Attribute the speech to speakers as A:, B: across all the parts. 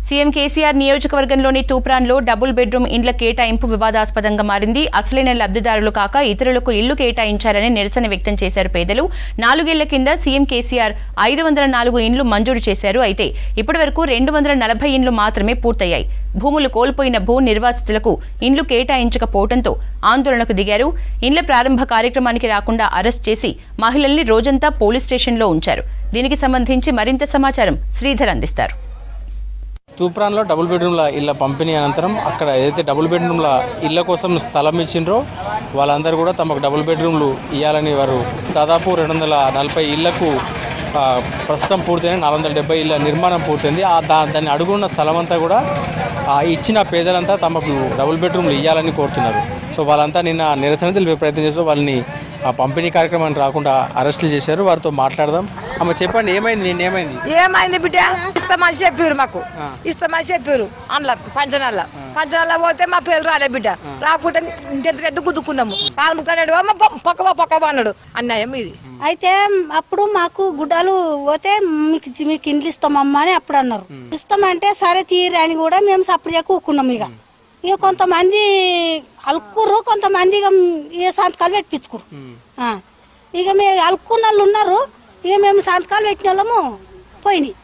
A: CM KCR నియోజకవర్గంలోని తూప్రాన్లో double bedroom ఇండ్ల కేటాయింపు వివాదాస్పదంగా మారింది అసలైన లబ్ధిదారులు కాక ఇతరులకు ఇల్లు కేటాయించారని నిరసన వ్యక్తం చేశారు పేదలు నాలుగేళ్ల కింద సీఎం కేసీఆర్ ఐదు వందల నాలుగు ఇండ్లు మంజూరు చేశారు అయితే ఇప్పటివరకు రెండు వందల నలభై ఇండ్లు మాత్రమే పూర్తయ్యాయి భూములు కోల్పోయిన భూ నిర్వాసితులకు ఇండ్లు కేటాయించకపోవడంతో ఆందోళనకు దిగారు ఇండ్ల ప్రారంభ కార్యక్రమానికి రాకుండా అరెస్ట్ చేసి మహిళల్ని రోజంతా పోలీస్ స్టేషన్లో ఉంచారు దీనికి సంబంధించి మరింత సమాచారం శ్రీధర్ అందిస్తారు
B: తూప్రాన్లో డబుల్ బెడ్రూమ్ల ఇళ్ళ పంపిణీ అనంతరం అక్కడ ఏదైతే డబుల్ బెడ్రూమ్ల ఇళ్ళ కోసం స్థలం ఇచ్చిండ్రో వాళ్ళందరూ కూడా తమకు డబుల్ బెడ్రూమ్లు ఇవ్వాలని వారు దాదాపు రెండు వందల నలభై ఇళ్లకు ఆ, ప్రస్తుతం పూర్తయిన నాలుగు వందల డెబ్బై ఇళ్ళ నిర్మాణం పూర్తయింది ఆ దా దాన్ని అడుగున్న స్థలం అంతా కూడా ఆ ఇచ్చిన పేదలంతా తమకు డబుల్ బెడ్రూమ్లు ఇవ్వాలని కోరుతున్నారు సో వాళ్ళంతా నిన్న నిరసన తెలిపే ప్రయత్నం చేస్తూ వాళ్ళని ఆ పంపిణీ కార్యక్రమానికి రాకుండా అరెస్టులు చేశారు వారితో మాట్లాడదాం అమ్మ చెప్పండి ఏమైంది నిన్న ఏమైంది
C: ఏమైంది బిడ్డ ఇస్తామని చెప్పారు మాకు ఇస్తామని చెప్పారు అందులో పంచనాల పంచనాల పోతే మా పేరు రాలే బిడ్డ రాకుంటే ఇంటి ఎద్దు గుద్దుకున్నాము కాలుముకున్నాడు పక్క పక్క అన్నాడు అన్యాయం ఇది
D: అయితే అప్పుడు మాకు గుడ్డలు పోతే మీకు మీకు ఇండ్లు ఇస్తామమ్మా అని అప్పుడు అన్నారు ఇస్తామంటే సరే తీరు అని కూడా మేము సప్పుడు కూకున్నాం ఇక ఇక కొంతమంది అలుక్కుర్రు కొంతమంది ఇక ఇక సంతకాలు పెట్టించుకురు ఆ. ఇక మేము అలుక్కున్న వాళ్ళు ఉన్నారు ఇక మేము సంతకాలు పెట్టిన వాళ్ళము పోయినాయి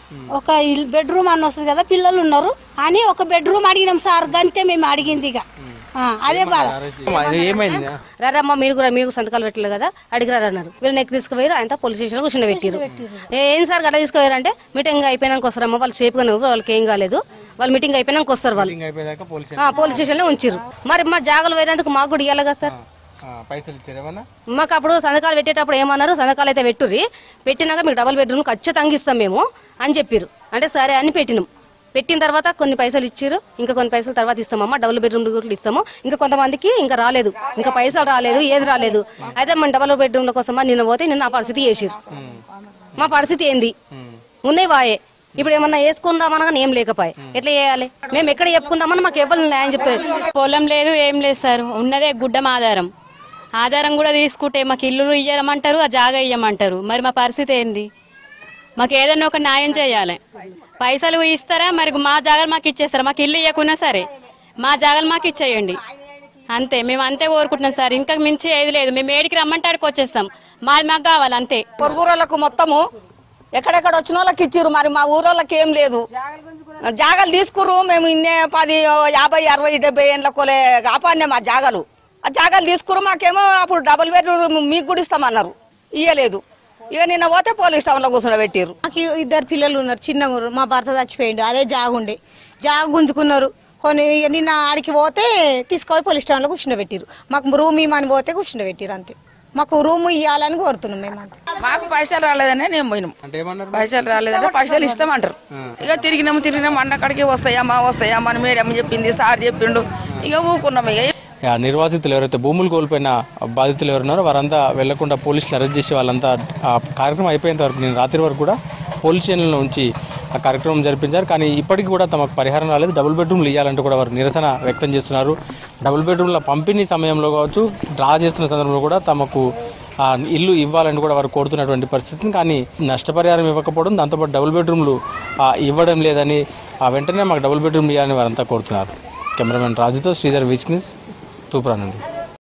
D: ఒక ఇల్ బెడ్రూమ్ అని వస్తుంది కదా పిల్లలు ఉన్నారు అని ఒక బెడ్రూమ్ అడిగినాం సార్ గంతే మేము అడిగింది ఇక ఆ, అదే బాధ
B: ఏమైంది
E: రారమ్మ మీరు కూడా మీరు సంతకాలు పెట్టలేదు కదా అడిగిరారు అన్నారు వీళ్ళు నెక్కి తీసుకుపోయారు ఆయన పోలీస్ స్టేషన్ కూర్చుని పెట్టారు ఏం సార్ గట్లా తీసుకుపోయారు అంటే మీటింగ్ అయిపోయినాక వస్తారమ్మ వాళ్ళు సేఫ్గా ఉన్నారు వాళ్ళకి ఏం కాలేదు వాళ్ళు మీటింగ్ అయిపోయినాక వస్తారు వాళ్ళు
B: అయిపోయేదాకా పోలీస్
E: ఆ, పోలీస్ స్టేషన్లో ఉంచారు మరి మా జాగాలు పోయినందుకు మాకు కూడా ఇవ్వాలి కదా సార్
B: ఆ, పైసలు ఇచ్చారు ఏమన్నా
E: మాకు అప్పుడు సంతకాలు పెట్టేటప్పుడు ఏమన్నారు సంతకాలు అయితే పెట్టుర్రి పెట్టినాక మీకు డబుల్ బెడ్రూమ్ ఖచ్చితంగా ఇస్తాం మేము అని చెప్పారు అంటే సరే అని పెట్టినాం పెట్టిన తర్వాత కొన్ని పైసలు ఇచ్చారు ఇంకా కొన్ని పైసలు తర్వాత ఇస్తామమ్మా డబుల్ బెడ్రూమ్ కూడా ఇస్తాము ఇంకా కొంతమందికి ఇంకా రాలేదు ఇంకా పైసలు రాలేదు ఏది రాలేదు అయితే మన డబుల్ బెడ్రూమ్ల కోసమా నిన్న పోతే నిన్న ఆ పరిస్థితి చేసిరు మా పరిస్థితి ఏంది ఉన్నాయి వాయే ఇప్పుడు ఏమన్నా వేసుకుందామనగా ఏం లేకపోయే ఎట్లా చేయాలి మేము ఎక్కడ చెప్పుకుందామని మాకు ఎవరు న్యాయం చెప్తారు
F: పొలం లేదు ఏం లేదు సార్ ఉన్నదే గుడ్డం ఆధారం ఆధారం కూడా తీసుకుంటే మాకు ఇల్లు ఇయ్యమంటారు ఆ జాగా ఇయ్యమంటారు మరి మా పరిస్థితి ఏంది మాకు ఏదైనా ఒక న్యాయం చేయాలి పైసలు ఇస్తారా మరి మా జాగాలు మాకు ఇచ్చేస్తారా మాకు ఇల్లు ఇవ్వకున్నా సరే మా జాగాలు మాకు ఇచ్చేయండి అంతే మేము అంతే కోరుకుంటున్నాం సార్ ఇంకా మించి ఏది లేదు మేము ఏడికి రమ్మంటే ఆడికి వచ్చేస్తాం మాది మాకు కావాలి అంతే
G: పొరుగురోళ్ళకు మొత్తము ఎక్కడెక్కడ వచ్చిన వాళ్ళకి ఇచ్చిర్రు మరి మా ఊరోళ్ళకి ఏం లేదు జాగాలు తీసుకుర్రు మేము ఇన్నే పది యాభై అరవై డెబ్బై ఏళ్ళ కొలే కాపాడినాం మా జాగాలు ఆ జాగాలు తీసుకుర్రు మాకేమో అప్పుడు డబుల్ బెడ్రూమ్ మీకు కూడా ఇస్తామన్నారు ఇయ్యలేదు ఇక నిన్న పోతే పోలీస్ స్టేషన్లో కూర్చుని పెట్టిర్రు
H: నాకు ఇద్దరు పిల్లలు ఉన్నారు చిన్న ఊరు మా భర్త చచ్చిపోయిండు అదే జాగుండే జాగు గుంజుకున్నారు కొన్ని ఇక నిన్న ఆడికి పోతే తీసుకొని పోలీస్ స్టేషన్లో కూర్చుండబెట్టిరు మాకు రూమ్ ఇమ్మని పోతే కూర్చుండబెట్టిరు అంతే మాకు రూమ్ ఇవ్వాలని కోరుతున్నాం మేము అంతే
C: మాకు పైసలు రాలేదనే నేను పోయినాం
B: అంటే ఏమన్నారు
C: పైసలు రాలేదంటే పైసలు ఇస్తామంటారు ఇక తిరిగినాము తిరిగినాము అన్నకాడికి వస్తాయమ్మా వస్తాయమ్మా అని మేడం చెప్పింది సార్ చెప్పిండు ఇక ఊకున్నాం ఇక
B: ఆ నిర్వాసితులు ఎవరైతే భూములు కోల్పోయిన బాధితులు ఎవరున్నారో వారంతా వెళ్లకుండా పోలీసులు అరెస్ట్ చేసి వాళ్ళంతా ఆ కార్యక్రమం అయిపోయేంత వరకు నేను రాత్రి వరకు కూడా పోలీస్ స్టేషన్లో ఉంచి ఆ కార్యక్రమం జరిపించారు కానీ ఇప్పటికీ కూడా తమకు పరిహారం రాలేదు డబుల్ బెడ్రూమ్లు ఇవ్వాలంటూ కూడా వారు నిరసన వ్యక్తం చేస్తున్నారు డబుల్ బెడ్రూమ్ల పంపిణీ సమయంలో కావచ్చు డ్రా చేస్తున్న సందర్భంలో కూడా తమకు ఆ ఇల్లు ఇవ్వాలని కూడా వారు కోరుతున్నటువంటి పరిస్థితిని కానీ నష్టపరిహారం ఇవ్వకపోవడం దాంతోపాటు డబుల్ బెడ్రూమ్లు ఆ, ఇవ్వడం లేదని ఆ వెంటనే మాకు డబుల్ బెడ్రూమ్ ఇవ్వాలని వారంతా కోరుతున్నారు కెమెరామెన్ రాజుతో శ్రీధర్ విచ్నిస్ తూప్రా నుండి